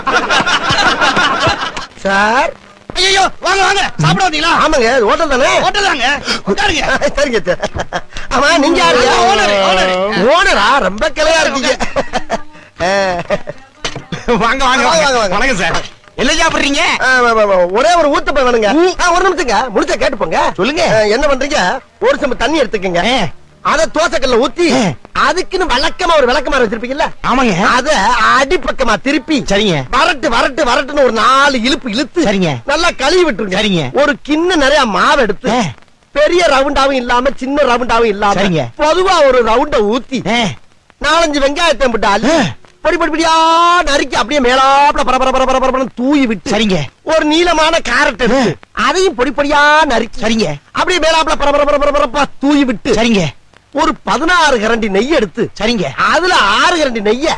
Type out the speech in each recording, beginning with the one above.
Sir ஐயோ வாங்க வாங்க சாப்பிட வந்தீங்களா ஆமாங்க ஹோட்டல் தானே ஹோட்டல் தாங்க உட்காருங்க சரிங்க சார் ஆமா நீங்க யாரு நான் owner, owner. ஓனரா ரொம்ப கிளையா இருக்கீங்க வாங்க வாங்க வாங்க, வாங்க, வாங்க. வணக்கம் சார் என்ன சாப்பிடுறீங்க ஆ, வா, வா, வா. ஒரே ஒரு ஊத்தப்ப வேணுங்க ஆ, ஒரு நிமிஷங்க முடிச்சா கேட்டு போங்க சொல்லுங்க. ஆ, என்ன பண்றீங்க ஒரு சம்பு தண்ணி எடுத்துக்கங்க ஆ. அத தோசைக்கல்ல ஊத்தி ஆ. அதுக்குன்னு வழக்கமா ஒரு விளக்கமாறு வச்சிருப்பீங்கல்ல ஆமாங்க அத அடிப்பக்கமா திருப்பி சரிங்க வரட்டு வரட்டு வரட்டுன்னு ஒரு நாலு இழுப்பு இழுத்து சரிங்க. நல்லா கழுவி விட்டுருங்க சரிங்க. ஒரு கிண்ண நிறைய மாவு எடுத்து ஆ. பெரிய ரவுண்டாவும் இல்லாம சின்ன ரவுண்டாவும் இல்லாம சரிங்க. பொதுவா ஒரு ரவுண்ட ஊத்தி ஆ, நாலஞ்சு வெங்காயத்தை போட்டு அள்ளி ஆ. பொடி பொடி பொடியா நறுக்கி அப்படியே மேலாப்ல பர பர பர பர பரபரன்னு தூவி விட்டு சரிங்க ஒரு நீளமான கேரட் எடுத்து அதையும் பொடி பொடியா நறுக்கி சரிங்க அப்படியே மேலாப்ல பர பர பர பர பரப்பா தூவி விட்டு சரிங்க ஒரு பதினாறு கரண்டி நெய் எடுத்து சரிங்க அதுல ஆறு கரண்டி நெய்ய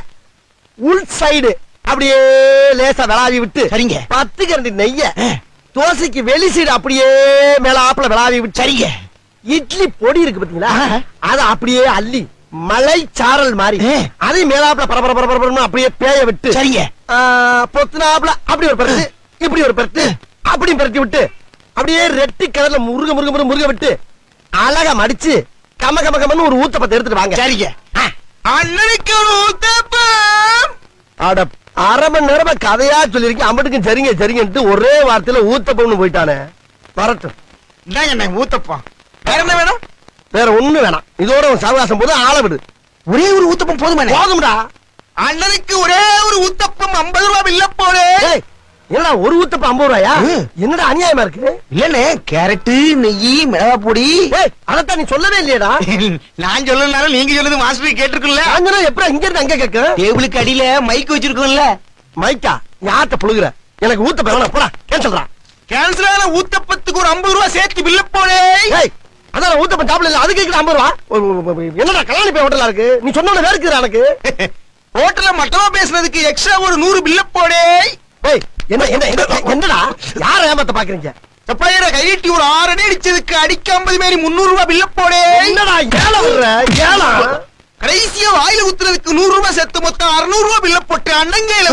உள் சைடு அப்படியே லேசா விளாவி விட்டு சரிங்க. பத்து கரண்டி நெய்ய ஆ. தோசைக்கு வெளி சைடு அப்படியே மேலாப்ல விளாவி விட்டு சரிங்க இட்லி பொடி இருக்கு பாத்தீங்களா ஆ. அத அப்படியே அள்ளி மலை சாரல் மாதிரி ஆ. அதையும் மேலாப்ல பரபர பரபர பரபரன்னு அப்படியே பேய விட்டு சரிங்க ஆ, பொத்துனாப்ல அப்படி ஒரு பரட்டு இப்படி ஒரு பரட்டு அப்படியும் பரட்டி விட்டு அப்படியே ரெட்டி கலர்ல முருக முருக முருக முருக விட்டு அழகா மடிச்சு கம கம கமன்னு ஒரு ஊத்தப்பத்தை எடுத்துட்டு வாங்க சரிங்க அண்ணனுக்கு ஒரு ஊத்தப்பம் அட அரை மணி நேரமா கதையா சொல்லிருக்கேன் அம்பட்டுக்கும் சரிங்க சரிங்கன்ட்டு ஒரே வார்த்தையில ஊத்தப்பம்னு போயிட்டானே வரட்டும் இந்தாங்க அண்ணன் ஊத்தப்பம் வேற என்ன வேணும் வேற ஒண்ணு வேணாம் இதோட உன் சவகாசம் போது ஆள விடு ஒரே ஒரு ஊத்தப்பம் போதுமா போதும்டா அண்ணனுக்கு ஒரே ஒரு ஊத்தப்பம் ஐம்பது ரூபாய் இல்ல போலே ஏய், என்னடா ஒரு ஊத்தப்பம் ஐம்பது ரூபாயா ம். என்னடா அநியாயமா இருக்கு இல்லண்ணே கேரட்டு நெய் மிளகா பொடி ஏய் அதத்தான் நீ சொல்லவே இல்லையடா நான் சொல்லனாலும் நீங்க சொல்லுது மாஸ்டர் கேட்டிருக்குல்ல அஞ்சனா எப்படி இங்க இருந்து அங்க கேட்க டேபிளுக்கு அடியில மைக் வச்சிருக்கோம்ல மைக்கா யார்ட்ட புழுகுற எனக்கு ஊத்தப்பம் வேணாம் போடா கேன்சல்டா கேன்சல் ஆன ஊத்தப்பத்துக்கு ஒரு ஐம்பது ரூபாய் சேர்த்து பில்ல போலே ஏய் அதான் ஊத்தப்பம் சாப்பிடல இல்ல அதுக்கு கேக்குற ஐம்பது ரூபா ஒ- ஒ- ஒ- என்னடா கல்யாணி போய் ஹோட்டலா இருக்கு நீ சொன்ன வேர்க்குறா எனக்கு ஹோட்டல்ல மட்டமா பேசுனதுக்கு எக்ஸ்ட்ரா ஒரு நூறு பில்ல போலே ஏய் என்ன என்ன என்ன- என்னடா யார ஏமாத்த பாக்குறீங்க சப்ளையரை கையிட்டி ஒரு ஆறு அடி அடிச்சதுக்கு அடிக்க ஐம்பது மாரி முன்னூறு ரூபாய் பில்ல போலே என்னடா ஏழை விடுற ஏழா கடைசியா வாயில ஊத்துறதுக்கு நூறு ரூபாய் சேர்த்து மொத்தம் அறுநூறு ரூபாய் பில்ல போட்டு அண்ணங்கையில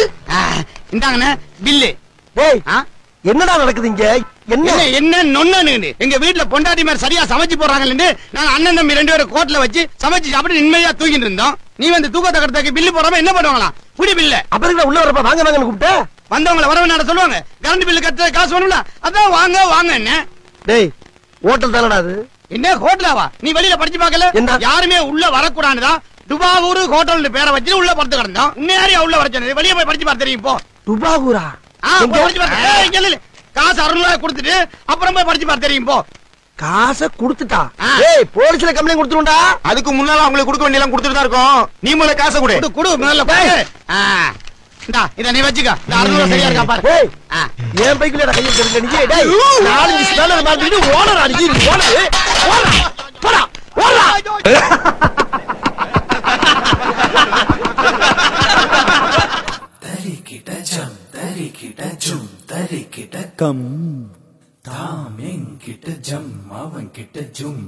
இந்தாங்கண்ணே பில்லு ஏய் என்னடா நடக்குது இங்க என்ன என்ன என்ன நொன்னு எங்க வீட்ல பொண்டாட்டி மாதிரி சரியா சமைச்சு போடுறாங்கன்னு நாங்க அண்ணன் தம்பி ரெண்டு பேரும் கோட்ல வச்சு சமைச்சு சாப்பிட்டு நிம்மதியா தூங்கிட்டு இருந்தோம் நீ வந்து தூக்கத்தை கடத்தக்கு பில்லு போடாம என்ன பண்ணுவாங்களா புடி பில்ல அப்புறம் உள்ள வரப்ப வாங்க வாங்கன்னு கூப்பிட்ட வந்தவங்கள வரவனாட சொல்லுவாங்க கரண்ட் பில்லு கட்ட காசு வேணும்ல அதான் வாங்க வாங்க என்ன டேய் ஹோட்டல் தானடா அது என்ன ஹோட்டலாவா நீ வெளியில படிச்சு பார்க்கல என்ன? யாருமே உள்ள வரக்கூடாதுதான் துபாவூர் ஹோட்டல் பேரை வச்சு உள்ள படுத்து கிடந்தோம் உன்னையாரியா உள்ள வர சொன்னது வெளியே போய் படிச்சு பாரு தெரியும் போ துபாகூரா ஆ, எங்க? போய் படிச்சு பாரு ஏய், இங்க இல்ல, இல்ல. காசு அறுநூறு ரூபாய் கொடுத்துட்டு அப்புறம் போய் படிச்சு பாரு தெரியும் போ காசை கொடுத்துட்டா ஆ. ஏய் போலீஸ்ல கம்ப்ளைண்ட் கொடுத்துருண்டா அதுக்கு முன்னால அவங்களுக்கு கொடுக்க வேண்டியலாம் கொடுத்துட்டு தான் இருக்கோம் நீ முதல்ல காசை கொடு கொடு கொடு முதல்ல கொடு ஆ. இந்தா இத நீ வச்சுக்க இந்த அறுநூறு ரூபாய் சரியா இருக்கா பாரு ஏய் ஆ. என் பைக்குல கையை தெரிஞ்ச நீ டேய் நாலஞ்சு ஸ்பேனர் மாட்டிட்டு ஓனர் அடிச்சு ஓனர் ஓனர் போடா ஓடா தரிக்கிட ஜம் தரிக்கிட ஜும் தரிக்கிட கம் தாம் என்கிட்ட ஜம் அவன் கிட்ட ஜும்